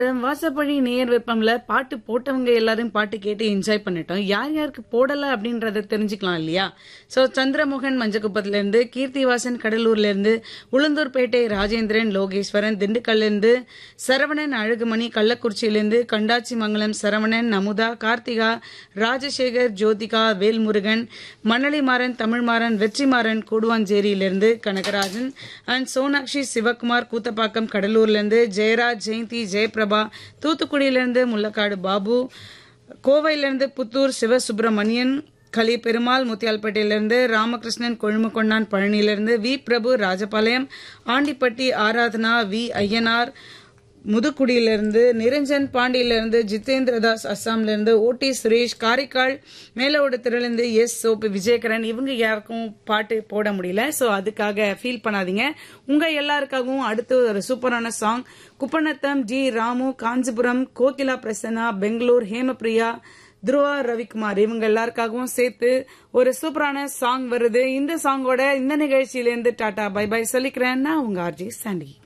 வாசப்படி நேயர் விருப்பம்ல பாட்டு போட்டவங்க எல்லாரும் பாட்டு கேட்டு என்ஜாய் பண்ணிட்டோம் யார் யாருக்கு போடல அப்படின்றத தெரிஞ்சுக்கலாம் இல்லையா சோ சந்திரமோகன் மஞ்சக்குப்பத்துல இருந்து கீர்த்திவாசன் கடலூர்ல இருந்து உளுந்தூர்பேட்டை ராஜேந்திரன் லோகேஸ்வரன் திண்டுக்கல்ல இருந்து சரவணன் அழகுமணி கள்ளக்குறிச்சியிலிருந்து கண்டாச்சிமங்கலம் சரவணன் நமுதா கார்த்திகா ராஜசேகர் ஜோதிகா வேல்முருகன் மணலிமாறன் தமிழ்மாறன் வெற்றிமாறன் கூடுவாஞ்சேரியிலிருந்து கனகராஜன் அண்ட் சோனாக்ஷி சிவகுமார் கூத்தப்பாக்கம் கடலூர்ல இருந்து ஜெயராஜ் ஜெயந்தி ஜெயபிரபா தூத்துக்குடியிலிருந்து முள்ளக்காடு பாபு கோவையிலிருந்து புத்தூர் சிவசுப்பிரமணியன் கலி பெருமாள் முத்தியால்பேட்டையிலிருந்து ராமகிருஷ்ணன் கொழுமக்கொண்டான் பழனியிலிருந்து வி பிரபு ராஜபாளையம் ஆண்டிப்பட்டி ஆராதனா வி ஐயனார் முதுக்குடியிலிருந்து நிரஞ்சன் பாண்டியிலிருந்து ஜிதேந்திரதாஸ் அஸ்ஸாம்லேருந்து ஓடி சுரேஷ் காரைக்கால் மேலோடு திரளிருந்து எஸ் சோப்பு விஜயகரன் இவங்க யாருக்கும் பாட்டு போட முடியல ஸோ அதுக்காக ஃபீல் பண்ணாதீங்க உங்க எல்லாருக்காகவும் அடுத்து ஒரு சூப்பரான சாங் குப்பநத்தம் ஜி ராமு காஞ்சிபுரம் கோகிலா பிரசன்னா பெங்களூர் ஹேமபிரியா துருவா ரவிக்குமார் இவங்க எல்லாருக்காகவும் சேர்த்து ஒரு சூப்பரான சாங் வருது இந்த சாங்கோட இந்த நிகழ்ச்சியிலேருந்து டாடா பை பை சொல்லிக்கிறேன் நான் உங்க ஆர்ஜி சாண்டி